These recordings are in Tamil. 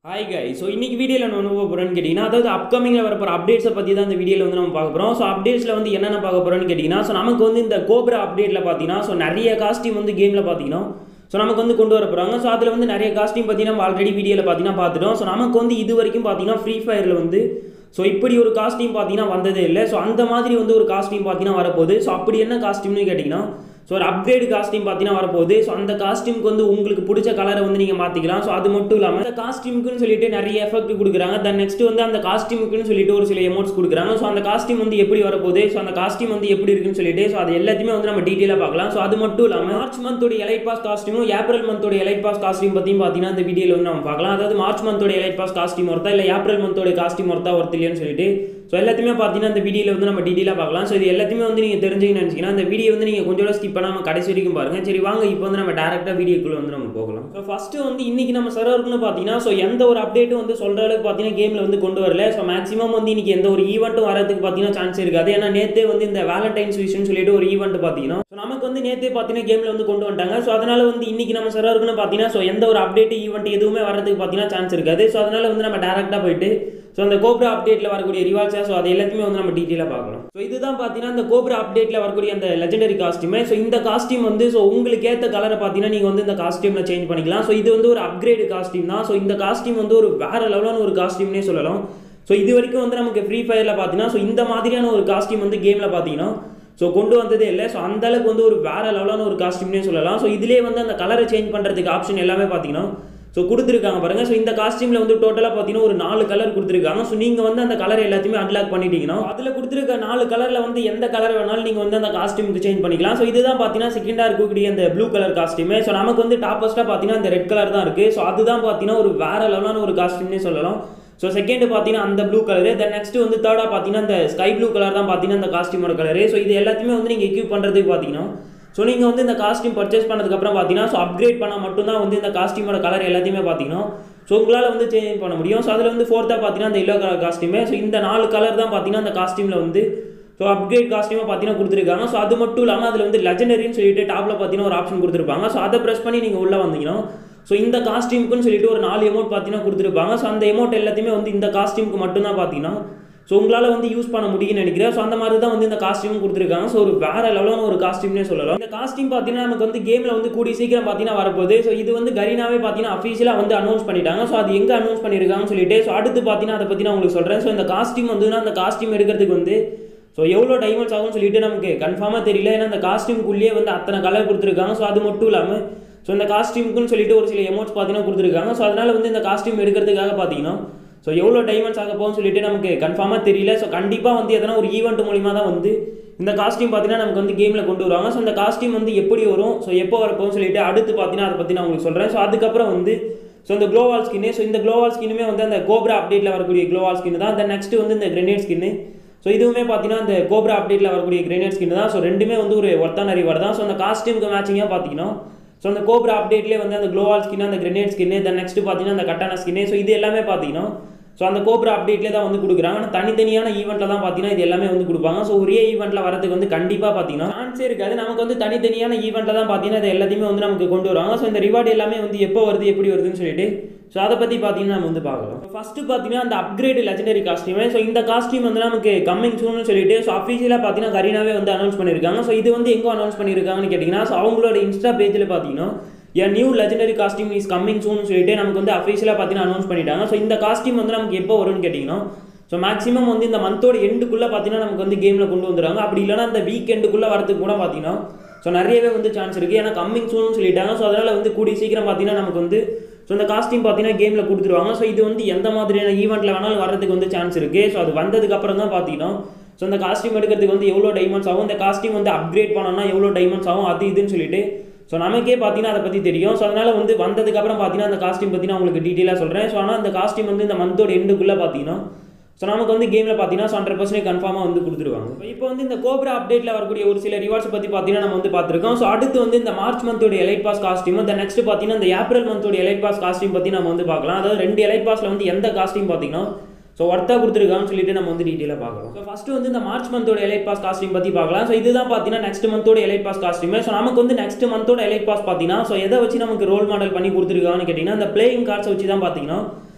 ஹாய் கை ஸோ இன்னைக்கு வீடியோவில் நான் என்ன போகிறேன்னு கேட்டிங்கன்னா அதாவது அப்கமிங்கில் வரப்போகிற அப்டேட்ஸை பற்றி தான் இந்த வீடியோவில் வந்து நம்ம பார்க்க போகிறோம் ஸோ அப்டேட்ஸில் வந்து என்னென்ன பார்க்க போகிறோம்னு கேட்டிங்கன்னா ஸோ நமக்கு வந்து இந்த கோப்ரா அப்டேட்டில் பார்த்தீங்கன்னா ஸோ நிறைய காஸ்டியூம் வந்து கேமில் பார்த்தீங்கன்னா ஸோ நமக்கு வந்து கொண்டு வர போகிறாங்க ஸோ அதில் வந்து நிறைய காஸ்டியூம் பற்றி நம்ம ஆல்ரெடி வீடியோவில் பார்த்தீங்கன்னா பார்த்துட்டோம் ஸோ நமக்கு வந்து இது வரைக்கும் பார்த்தீங்கன்னா ஃப்ரீ ஃபயரில் வந்து ஸோ இப்படி ஒரு காஸ்டியூம் பார்த்தீங்கன்னா வந்ததே இல்லை ஸோ அந்த மாதிரி வந்து ஒரு காஸ்டியூம் பார்த்தீங்கன்னா வரப்போகுது ஸோ அப்படி என்ன காஸ்டியூம்னு கேட்டிங்கன்னா ஸோ ஒரு அப்கிரேடு காஸ்டியூம் பார்த்தீங்கன்னா வரப்போகுது ஸோ அந்த காஸ்டியூம்க்கு வந்து உங்களுக்கு பிடிச்ச கலரை வந்து நீங்கள் மாற்றிக்கலாம் ஸோ அது மட்டும் இல்லாமல் அந்த காஸ்டியூமுக்குன்னு சொல்லிட்டு நிறைய எஃபெக்ட் கொடுக்குறாங்க தென் நெக்ஸ்ட் வந்து அந்த காஸ்டியூமுக்குன்னு சொல்லிட்டு ஒரு சில எமௌண்ட்ஸ் கொடுக்குறாங்க ஸோ அந்த காஸ்டியூம் வந்து எப்படி வரப்போகுது ஸோ அந்த காஸ்டியூம் வந்து எப்படி இருக்குன்னு சொல்லிட்டு ஸோ அது எல்லாத்தையுமே வந்து நம்ம டீட்டெயிலாக பார்க்கலாம் ஸோ அது மட்டும் இல்லாமல் மார்ச் மந்தோட எலைட் பாஸ் காஸ்டியூமும் ஏப்ரல் மந்தோட எலைட் பாஸ் காஸ்டியூம் பற்றியும் பார்த்தீங்கன்னா இந்த வீடியோவில் வந்து நம்ம பார்க்கலாம் அதாவது மார்ச் மந்தோட எலைட் பாஸ் காஸ்டியூம் ஒருத்தா இல்லை ஏப்ரல் மந்தோட காஸ்டியூம் ஒருத்தா ஒருத்தர் இல்லையான்னு சொல்லிட்டு ஸோ எல்லாத்தையுமே பார்த்தீங்கன்னா இந்த வீடியோவில் வந்து நம்ம டீட்டெயிலாக பார்க்கலாம் ஸோ இது எல்லாத்தையுமே வந்து நீங்கள் தெரிஞ்சுக்கணும்னு நினச்சிங்கன்னா இந்த வீடியோ வந்து நீங்கள் கொஞ்சம் ஸ்கிப் பண்ணாமல் கடைசி வரைக்கும் பாருங்க சரி வாங்க இப்போ வந்து நம்ம டேரெக்டாக வீடியோக்குள்ளே வந்து நம்ம போகலாம் ஸோ ஃபஸ்ட்டு வந்து இன்னைக்கு நம்ம சர்வருக்குன்னு பார்த்தீங்கன்னா ஸோ எந்த ஒரு அப்டேட்டும் வந்து சொல்கிற அளவுக்கு பார்த்தீங்கன்னா கேமில் வந்து கொண்டு வரல ஸோ மேக்ஸிமம் வந்து இன்னைக்கு எந்த ஒரு ஈவெண்ட்டும் வரதுக்கு பார்த்தீங்கன்னா சான்ஸ் இருக்காது ஏன்னா நேற்றே வந்து இந்த வேலண்டைன்ஸ் விஷயம்னு சொல்லிட்டு ஒரு ஈவெண்ட் பார்த்தீங்கன்னா ஸோ நமக்கு வந்து நேற்றே பார்த்தீங்கன்னா கேமில் வந்து கொண்டு வந்துட்டாங்க ஸோ அதனால வந்து இன்னைக்கு நம்ம சர்வருக்குன்னு பார்த்தீங்கன்னா ஸோ எந்த ஒரு அப்டேட் ஈவெண்ட் எதுவுமே வரதுக்கு பார்த்தீங்கன்னா சான்ஸ் இருக்காது ஸோ அதனால வந்து நம்ம டேரெக்டாக போயிட்டு ஸோ அந்த கோப்ரா அப்டேட்டில் வரக்கூடிய ரிவார்ட்ஸா ஸோ அது எல்லாத்தையுமே வந்து நம்ம டீட்டெயிலாக பார்க்கலாம் ஸோ இதுதான் பார்த்தீங்கன்னா இந்த கோப்ரா அப்டேட்டில் வரக்கூடிய அந்த லெஜெண்டரி காஸ்டியூமே ஸோ இந்த காஸ்டியூம் வந்து ஸோ உங்களுக்கு ஏற்ற கலரை பார்த்தீங்கன்னா நீங்கள் வந்து இந்த காஸ்டியூமில் சேஞ்ச் பண்ணிக்கலாம் ஸோ இது வந்து ஒரு அப்கிரேடு காஸ்டியூம் தான் ஸோ இந்த காஸ்டியூம் வந்து ஒரு வேற லெவலான ஒரு காஸ்டியூம்னே சொல்லலாம் ஸோ இது வரைக்கும் வந்து நமக்கு ஃப்ரீ ஃபயரில் பார்த்தீங்கன்னா ஸோ இந்த மாதிரியான ஒரு காஸ்டியூம் வந்து கேமில் பார்த்தீங்கன்னா ஸோ கொண்டு வந்ததே இல்லை ஸோ அந்த அளவுக்கு வந்து ஒரு வேற லெவலான ஒரு காஸ்டியூம்னே சொல்லலாம் ஸோ இதிலே வந்து அந்த கலரை சேஞ்ச் பண்ணுறதுக்கு ஆப்ஷன் எல்லாமே பார்த்தீங்கன்னா ஸோ கொடுத்துருக்காங்க பாருங்க ஸோ இந்த காஸ்டியூமில் வந்து டோட்டலாக பார்த்தீங்கன்னா ஒரு நாலு கலர் கொடுத்துருக்காங்க ஸோ நீங்கள் வந்து அந்த கலர் எல்லாத்தையுமே அன்லாக் பண்ணிட்டீங்கன்னா அதில் கொடுத்துருக்க நாலு கலரில் வந்து எந்த கலர் வேணாலும் நீங்கள் வந்து அந்த காஸ்டியூமுக்கு சேஞ்ச் பண்ணிக்கலாம் ஸோ இதுதான் பார்த்தீங்கன்னா செகண்டாக இருக்கக்கூடிய அந்த ப்ளூ கலர் காஸ்டியூமே ஸோ நமக்கு வந்து டாப்பஸ்ட்டாக பார்த்தீங்கன்னா அந்த ரெட் கலர் தான் இருக்குது ஸோ அதுதான் பார்த்தீங்கன்னா ஒரு வேற லெவலான ஒரு காஸ்டியூம்னே சொல்லலாம் ஸோ செகண்ட் பார்த்தீங்கன்னா அந்த ப்ளூ கலரு தென் நெக்ஸ்ட் வந்து தேர்டாக பார்த்தீங்கன்னா அந்த ஸ்கை ப்ளூ கலர் தான் பார்த்தீங்கன்னா அந்த காஸ்டியூமோட கலரு ஸோ இது எல்லாத்தையுமே வந்து நீங்கள் எக்யூப் பண்ணுறதுக்கு பார்த்தீங்கன்னா ஸோ நீங்கள் வந்து இந்த காஸ்டியூம் பர்ச்சேஸ் பண்ணதுக்கப்புறம் பார்த்தீங்கன்னா ஸோ அப்கிரேட் பண்ணால் மட்டும்தான் வந்து இந்த காஸ்டியூமோட கலர் எல்லாத்தையுமே பார்த்தீங்கன்னா ஸோ உங்களால் வந்து சேஞ்ச் பண்ண முடியும் ஸோ அதில் வந்து ஃபோர்த்தாக பார்த்தீங்கன்னா அந்த எல்லோ கலர் காஸ்டியூமே ஸோ இந்த நாலு கலர் தான் பார்த்தீங்கன்னா அந்த காஸ்டியூமில் வந்து ஸோ அப்கிரேட் காஸ்டியூமாக பார்த்தீங்கன்னா கொடுத்துருக்காங்க ஸோ அது மட்டும் இல்லாமல் அதில் வந்து லெஜனரின்னு சொல்லிட்டு டாப்பில் பார்த்தீங்கன்னா ஒரு ஆப்ஷன் கொடுத்துருப்பாங்க ஸோ அதை ப்ரெஸ் பண்ணி நீங்கள் உள்ளே வந்தீங்கன்னா ஸோ இந்த காஸ்டியூமுக்குன்னு சொல்லிட்டு ஒரு நாலு எமௌண்ட் பார்த்தீங்கன்னா கொடுத்துருப்பாங்க ஸோ அந்த எமௌண்ட் எல்லாத்தையுமே வந்து இந்த காஸ்டியூமுக்கு மட்டும்தான் பார்த்தீங்கன்னா ஸோ உங்களால் வந்து யூஸ் பண்ண முடியும்னு நினைக்கிறேன் ஸோ அந்த மாதிரி தான் வந்து இந்த காஸ்டியூம் கொடுத்துருக்காங்க ஸோ ஒரு வேற லெவலான ஒரு காஸ்டியூம்னே சொல்லலாம் இந்த காஸ்டியூம் பார்த்தீங்கன்னா நமக்கு வந்து கேமில் வந்து கூடி சீக்கிரம் பார்த்தீங்கன்னா வரப்போகுது ஸோ இது வந்து கரீனாவே பார்த்தீங்கன்னா அஃபீஷியலாக வந்து அனௌன்ஸ் பண்ணிட்டாங்க ஸோ அது எங்கே அனௌன்ஸ் பண்ணியிருக்காங்கன்னு சொல்லிட்டு ஸோ அடுத்து பார்த்தீங்கன்னா அதை பற்றி நான் உங்களுக்கு சொல்கிறேன் ஸோ இந்த காஸ்டியூம் வந்துன்னா அந்த காஸ்டியூம் எடுக்கிறதுக்கு வந்து ஸோ எவ்வளோ டைமண்ட்ஸ் ஆகும்னு சொல்லிட்டு நமக்கு கன்ஃபார்மாக தெரியல ஏன்னா அந்த காஸ்டியூம்குள்ளேயே வந்து அத்தனை கலர் கொடுத்துருக்காங்க ஸோ அது மட்டும் இல்லாமல் ஸோ இந்த காஸ்டியூமுக்குன்னு சொல்லிட்டு ஒரு சில எமௌண்ட்ஸ் பார்த்தீங்கன்னா கொடுத்துருக்காங்க ஸோ அதனால் வந்து இந்த காஸ்டியூம் எடுக்கிறதுக்காக பார்த்தீங்கன்னா ஸோ எவ்வளோ டைமண்ட்ஸ் ஆக போகும்னு சொல்லிட்டு நமக்கு கன்ஃபார்மாக தெரியல ஸோ கண்டிப்பாக வந்து எதனா ஒரு ஈவெண்ட் மூலிமா தான் வந்து இந்த காஸ்டியூம் பார்த்தீங்கன்னா நமக்கு வந்து கேமில் கொண்டு வருவாங்க ஸோ இந்த காஸ்டியூம் வந்து எப்படி வரும் ஸோ எப்போ வரப்போகும்னு சொல்லிட்டு அடுத்து பார்த்தீங்கன்னா அதை பற்றி நான் உங்களுக்கு சொல்கிறேன் ஸோ அதுக்கப்புறம் வந்து ஸோ இந்த க்ளோவால் ஸ்கின்னு ஸோ இந்த க்ளோவால் ஸ்கின்னுமே வந்து அந்த கோப்ரா அப்டேட்டில் வரக்கூடிய க்ளோவால் ஸ்கின் தான் அந்த நெக்ஸ்ட் வந்து இந்த கிரெனேட் ஸ்கின்னு ஸோ இதுவுமே பார்த்தீங்கன்னா இந்த கோப்ரா அப்டேட்டில் வரக்கூடிய கிரெனேட் ஸ்கின் தான் ஸோ ரெண்டுமே வந்து ஒரு ஒர்த்தான ரிவார்டு தான் ஸோ அந்த காஸ்டியூமுக்கு மேட்சிங்காக பார்த்தீங்கன்னா ஸோ அந்த கோப்ரா அப்டேட்லேயே வந்து அந்த க்ளோவால் ஸ்கின் அந்த கிரெனேட் ஸ்கின்னு தென் நெக்ஸ்ட் பார்த்தீங்கன்னா அந்த கட்டான ஸ்கின்னு ஸோ இது எல்லாமே பார்த்தீங்கன்னா ஸோ அந்த கோப்ரா அப்டேட்லேயே தான் வந்து கொடுக்குறாங்க ஆனால் தனித்தனியான ஈவெண்ட்டில் தான் பார்த்தீங்கன்னா இது எல்லாமே வந்து கொடுப்பாங்க ஸோ ஒரே ஈவெண்ட்டில் வரதுக்கு வந்து கண்டிப்பாக பார்த்தீங்கன்னா சான்ஸே இருக்காது நமக்கு வந்து தனித்தனியான ஈவெண்ட்டில் தான் பார்த்தீங்கன்னா இது எல்லாத்தையுமே வந்து நமக்கு கொண்டு வருவாங்க ஸோ இந்த ரிவார்டு எல்லாமே வந்து எப்போ வருது எப்படி வருதுன்னு சொல்லிட்டு ஸோ அதை பற்றி பார்த்தீங்கன்னா நம்ம வந்து பார்க்கலாம் ஃபஸ்ட்டு பார்த்தீங்கன்னா அந்த அப்கிரேட் லெஜண்டரி காஸ்டியூமே ஸோ இந்த காஸ்டியூம் வந்து நமக்கு கம்மிங் சூன்னு சொல்லிட்டு ஸோ அஃபீஷியலாக பார்த்தீங்கன்னா கரீனாவே வந்து அனௌன்ஸ் பண்ணியிருக்காங்க ஸோ இது வந்து எங்கே அனௌன்ஸ் பண்ணியிருக்காங்கன்னு கேட்டிங்கன்னா ஸோ அவங்களோட இன்ஸ்டா பேஜில் பார்த்தீங்கன்னா an new legendary costume is coming soon சொல்லிட்டு நமக்கு வந்து அஃபீஷியலாக பார்த்தீங்கன்னா அனௌன்ஸ் பண்ணிட்டாங்க ஸோ இந்த காஸ்டியூம் வந்து நமக்கு எப்போ வரும்னு கேட்டிங்கன்னா ஸோ மேக்ஸிமம் வந்து இந்த மந்தோட எண்டுக்குள்ளே பார்த்தீங்கன்னா நமக்கு வந்து கேமில் கொண்டு வந்துடுறாங்க அப்படி இல்லைனா இந்த வீக் எண்டுக்குள்ளே வரதுக்கு கூட பார்த்தீங்கன்னா ஸோ நிறையவே வந்து சான்ஸ் இருக்குது ஏன்னா கம்மிங் சூன்னு சொல்லிட்டாங்க ஸோ அதனால் வந்து கூடிய சீக்கிரம் பார்த்தீங்கன்னா நமக்கு வந்து ஸோ இந்த காஸ்டியூம் பார்த்தீங்கன்னா கேமில் கொடுத்துருவாங்க ஸோ இது வந்து எந்த மாதிரியான ஈவெண்ட்டில் வேணாலும் வரதுக்கு வந்து சான்ஸ் இருக்குது ஸோ அது வந்ததுக்கு அப்புறம் தான் பார்த்தீங்கன்னா ஸோ இந்த காஸ்டியூம் எடுக்கிறதுக்கு வந்து எவ்வளோ டைமண்ட்ஸ் ஆகும் இந்த காஸ்டியூம் வந்து அப்கிரேட் பண்ணோம்னா எவ்வளோ டைமண்ட்ஸ் ஆகும் அது இதுன்னு சொல்லிட்டு ஸோ நமக்கே பார்த்தீங்கன்னா அதை பற்றி தெரியும் ஸோ அதனால் வந்து வந்ததுக்கப்புறம் பார்த்தீங்கன்னா அந்த காஸ்டியூம் பற்றி நான் உங்களுக்கு டீட்டெயிலாக சொல்கிறேன் ஸோ ஆனால் அந்த காஸ்டியூம் வந்து இந்த மந்தோட எண்டுக்குள்ளே பார்த்தீங்கன்னா ஸோ நமக்கு வந்து கேமில் பார்த்தீங்கன்னா ஹண்ட்ரட் பர்சன்ட் கன்ஃபார்மாக வந்து கொடுத்துருவாங்க இப்போ வந்து இந்த கோப்ரா அப்டேட்டில் வரக்கூடிய ஒரு சில ரிவார்ட்ஸ் பற்றி பார்த்தீங்கன்னா நம்ம வந்து பார்த்துருக்கோம் ஸோ அடுத்து வந்து இந்த மார்ச் மந்தோட எலைட் பாஸ் காஸ்டியூம் இந்த நெக்ஸ்ட் பார்த்தீங்கன்னா இந்த ஏப்ரல் மந்தோட எலைட் பாஸ் காஸ்டியூம் பற்றி நம்ம வந்து பார்க்கலாம் அதாவது ரெண்டு எலைட் பாஸில் வந்து எந்த காஸ்டியூம் பார்த்தீங்கன்னா ஸோ ஒர்த்தாக கொடுத்துருக்காங்கன்னு சொல்லிட்டு நம்ம வந்து டீட்டெயிலாக பார்க்கலாம் ஸோ ஃபஸ்ட்டு வந்து இந்த மார்ச் மந்தோட எலைட் பாஸ் காஸ்டியூம் பற்றி பார்க்கலாம் ஸோ இதுதான் பார்த்தீங்கன்னா நெக்ஸ்ட் மந்தோட எலைட் பாஸ் காஸ்டியூமே ஸோ நமக்கு வந்து நெக்ஸ்ட் மந்தோட எலைட் பாஸ் பார்த்தீங்கன்னா ஸோ எதை வச்சு நமக்கு ரோல் மாடல் பண்ணி கொடுத்துருக்காங்கன்னு கேட்டிங்கன்னா இந்த பிளேயிங் கார்ட்ஸை வச்சு தான் பார்த்தீங்கன்னா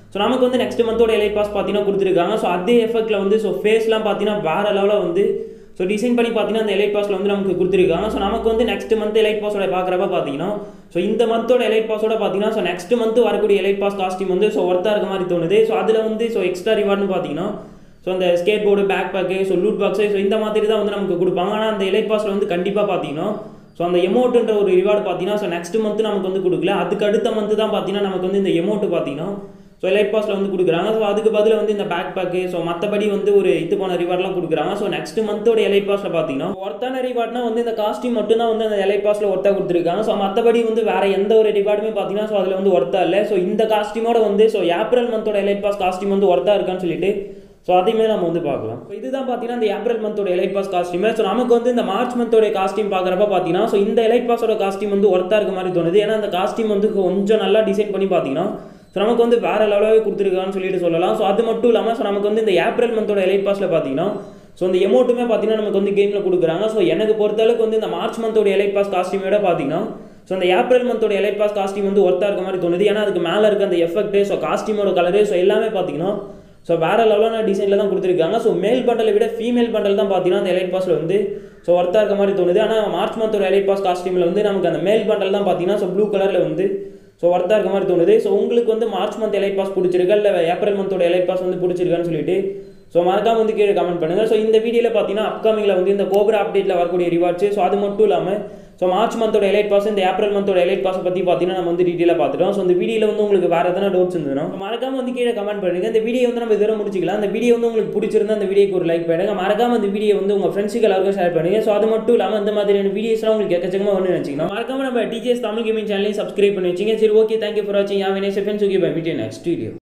ஸோ நமக்கு வந்து நெக்ஸ்ட் மந்தோட எலைட் பாஸ் பார்த்தீங்கன்னா கொடுத்துருக்காங்க ஸோ அதே எஃபெக்ட்டில் வந்து ஸோ ஃபேஸ்லாம் பார்த்தீங்கன்னா வேறு லெவலில் வந்து ஸோ டிசைன் பண்ணி பார்த்தீங்கன்னா அந்த எலைட் பாஸில் வந்து நமக்கு கொடுத்துருக்காங்க ஸோ நமக்கு வந்து நெக்ஸ்ட் மந்த் எலைட் பாஸோட பார்க்குறப்ப பார்த்தீங்கன்னா ஸோ இந்த மந்தோட எலைட் பாஸோட பார்த்தீங்கன்னா ஸோ நெக்ஸ்ட் மந்த் வரக்கூடிய எலைட் பாஸ் காஸ்டியூம் வந்து ஸோ ஒர்த்தாக இருக்க மாதிரி தோணுது ஸோ அதில் வந்து ஸோ எக்ஸ்ட்ரா ரிவார்ட்னு பார்த்தீங்கன்னா ஸோ அந்த skate board pack pack so loot box so இந்த மாதிரி தான் வந்து நமக்கு கொடுப்பாங்க ஆனால் அந்த எலைட் பாஸில் வந்து கண்டிப்பாக பார்த்தீங்கன்னா ஸோ அந்த எமௌண்ட்டுன்ற ஒரு ரிவார்டு பார்த்தீங்கன்னா ஸோ நெக்ஸ்ட் மந்த் நமக்கு வந்து கொடுக்கல அதுக்கு அடுத்த மந்த் தான் பார்த்தீங்கன்னா நமக்கு வந்து இந்த எமௌண்ட்டு பார்த்தீங்கன்னா ஸோ எலைட் பாஸில் வந்து கொடுக்குறாங்க ஸோ அதுக்கு பதில் வந்து இந்த பேக் பேக்கு ஸோ மற்றபடி வந்து ஒரு இது போன ரிவார்ட்லாம் கொடுக்குறாங்க ஸோ நெக்ஸ்ட் மந்தோட எலைட் பாஸில் பார்த்தீங்கன்னா ஒர்த்தான ரிவார்ட்னா வந்து இந்த காஸ்டியூம் மட்டும் தான் வந்து அந்த எலைட் பாஸில் ஒர்த்தாக கொடுத்துருக்காங்க ஸோ மற்றபடி வந்து வேற எந்த ஒரு ரிவார்டுமே பார்த்தீங்கன்னா ஸோ அதில் வந்து ஒர்த்தா இல்லை ஸோ இந்த காஸ்டியூமோட வந்து ஸோ ஏப்ரல் மந்தோட எலைட் பாஸ் காஸ்டியூம் வந்து ஒர்த்தா இருக்கான்னு சொல்லிட்டு ஸோ அதையுமே நம்ம வந்து பார்க்கலாம் ஸோ இதுதான் பார்த்தீங்கன்னா இந்த ஏப்ரல் மந்தோட எலைட் பாஸ் காஸ்டியூம் ஸோ நமக்கு வந்து இந்த மார்ச் மந்தோட காஸ்டியூம் பார்க்குறப்ப பார்த்தீங்கன்னா ஸோ இந்த எலைட் பாஸோட காஸ்டியூம் வந்து ஒர்த்தாக இருக்க மாதிரி தோணுது ஏன்னா அந்த காஸ்டியூம் வந்து கொஞ்சம் நல்லா டிசைன் பண்ணி பார்த்தீங்கன்னா ஸோ நமக்கு வந்து வேற லெவலாகவே கொடுத்துருக்கான்னு சொல்லிட்டு சொல்லலாம் ஸோ அது மட்டும் இல்லாமல் ஸோ நமக்கு வந்து இந்த ஏப்ரல் மந்தோட எலைட் பாஸில் பார்த்தீங்கன்னா ஸோ இந்த எமௌண்ட்டுமே பார்த்தீங்கன்னா நமக்கு வந்து கேமில் கொடுக்குறாங்க ஸோ எனக்கு பொறுத்தளவுக்கு வந்து இந்த மார்ச் மந்தோட எலைட் பாஸ் காஸ்டியூமோட பார்த்தீங்கன்னா ஸோ அந்த ஏப்ரல் மந்தோட எலைட் பாஸ் காஸ்டியூம் வந்து ஒர்த்தாக இருக்க மாதிரி தோணுது ஏன்னா அதுக்கு மேலே இருக்க அந்த எஃபெக்ட் ஸோ காஸ்டியூமோட கலரு ஸோ எல்லாமே பார்த்தீங்கன்னா ஸோ வேற லெவலான டிசைனில் தான் கொடுத்துருக்காங்க ஸோ மேல் பண்டலை விட ஃபீமேல் பண்டல் தான் பார்த்தீங்கன்னா அந்த எலைட் பாஸில் வந்து ஸோ ஒர்த்தாக இருக்க மாதிரி தோணுது ஆனால் மார்ச் மந்தோட எலைட் பாஸ் காஸ்டியூமில் வந்து நமக்கு அந்த மேல் பண்டல் தான் பார்த்தீங்கன்னா ஸோ ப்ளூ கலரில் வந்து ஸோ ஒர்த்தாக இருக்க மாதிரி தோணுது ஸோ உங்களுக்கு வந்து மார்ச் மந்த் எலைட் பாஸ் பிடிச்சிருக்கா இல்லை ஏப்ரல் மந்தோட எலைட் பாஸ் வந்து பிடிச்சிருக்கான்னு சொல்லிட்டு ஸோ மறக்காம வந்து கீழே கமெண்ட் பண்ணுங்கள் ஸோ இந்த வீடியோவில் பார்த்தீங்கன்னா அப்கமிங்கில் வந்து இந்த கோப்ரா அப்டேட்டில் வரக்கூடிய ரிவார்ட்ஸ் ஸோ அது மட்டும் இல்லாமல் ஸோ மார்ச் மந்தோட எலைட் பாஸ் இந்த ஏப்ரல் மந்தோட எலைட் பாஸ் பற்றி பார்த்தீங்கன்னா நம்ம வந்து டீட்டெயிலாக பார்த்துட்டோம் ஸோ இந்த வீடியோவில் வந்து உங்களுக்கு வேறு எதனா டவுட்ஸ் இருந்ததுன்னா மறக்காம வந்து கீழே கமெண்ட் பண்ணுங்க இந்த வீடியோ வந்து நம்ம இதோட முடிச்சிக்கலாம் அந்த வீடியோ வந்து உங்களுக்கு பிடிச்சிருந்தா அந்த வீடியோக்கு ஒரு லைக் பண்ணுங்க மறக்காம இந்த வீடியோ வந்து உங்கள் ஃப்ரெண்ட்ஸுக்கு எல்லாருக்கும் ஷேர் பண்ணுங்க ஸோ அது மட்டும் இல்லாமல் இந்த மாதிரியான வீடியோஸ்லாம் உங்களுக்கு எக்கச்சக்கமாக வந்து நினச்சிங்கன்னா மறக்காம நம்ம டிஜிஎஸ் தமிழ் கேமிங் சேனலையும் சப்ஸ்கிரைப் பண்ணி வச்சிங்க சரி ஓகே தேங்க்யூ ஃபார் வாட்சிங் யா Vinesh friends okay bye meet next video